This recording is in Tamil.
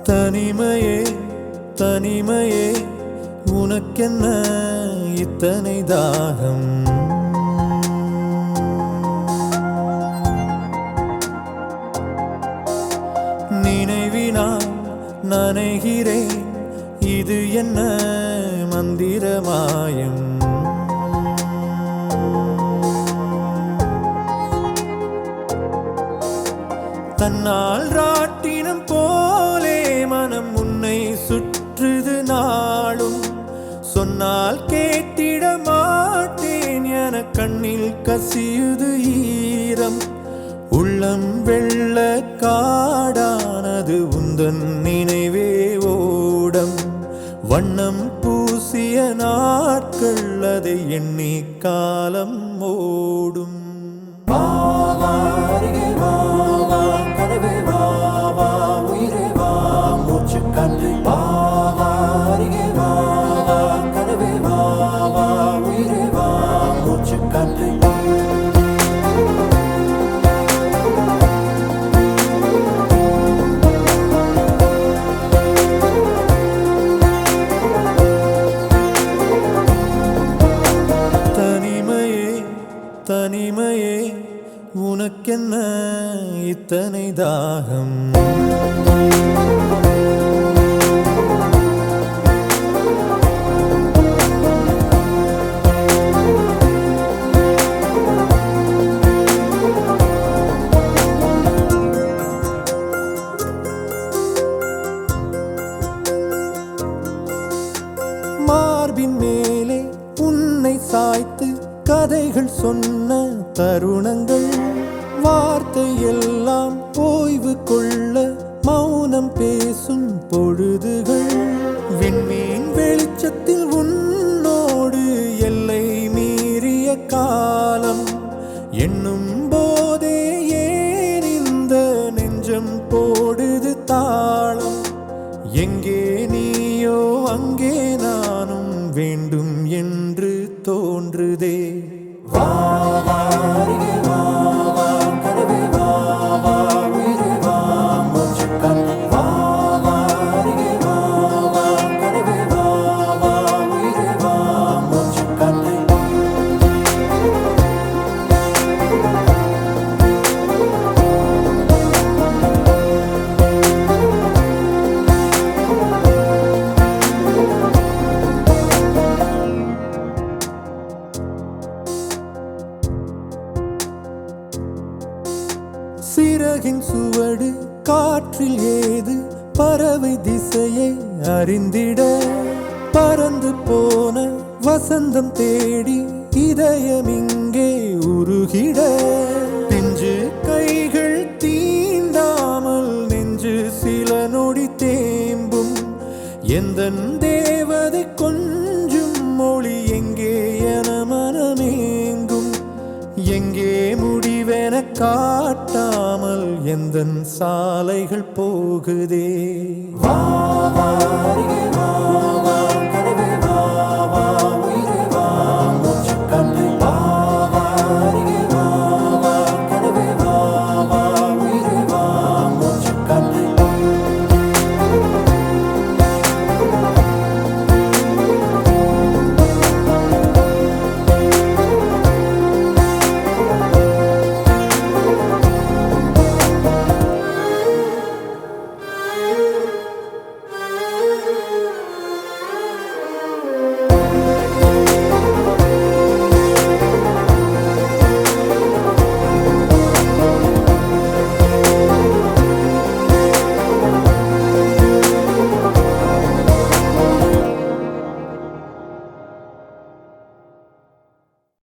தனிமையே தனிமையே உனக்கென்ன இத்தனை தாகம் நினைவினால் நனைகிறேன் இது என்ன மந்திரமாயம் தன்னால் ராட்டினம் போலே மனம் உன்னை சுற்றுது நாளும் சொன்னால் கேட்டிட மாட்டேன் என கண்ணில் கசியுது ஈரம் உள்ளம் வெள்ள காடானது உந்தன் நினைவே ஓடம் வண்ணம் பூசிய நாட்கள் அதை எண்ணி காலம் ஓடும் தனிமையே தனிமையே உனக்கென்ன இத்தனை தாகம் மார்பின் மேலே உன்னை சாய்த்து கதைகள் சொன்ன தருணங்கள் வார்த்தை எல்லாம் ஓய்வு கொள்ள மௌனம் பேசும் பொழுதுகள் விண்மீன் வெளிச்சத்தில் உன்னோடு எல்லை மீறிய காலம் எண்ணும் போதே ஏன் இந்த நெஞ்சம் போடுது தாளம் எங்கே நீயோ அங்கே நானும் வேண்டும் என்று தோன்றுதே சிறகின் சுவடு காற்றில் ஏது பறவை திசையை அறிந்திட பறந்து போன வசந்தம் தேடி இதயம் இங்கே உருகிட பிஞ்சு கைகள் தீண்டாமல் நெஞ்சு சில நொடி தேம்பும் எந்தன் தேவதை கொஞ்சும் மொழி எங்கே என மனமேங்கும் எங்கே முடிவென காட்டாமல் எந்தன் சாலைகள் போகுதே வா வா அருகே வா வா கனவே வா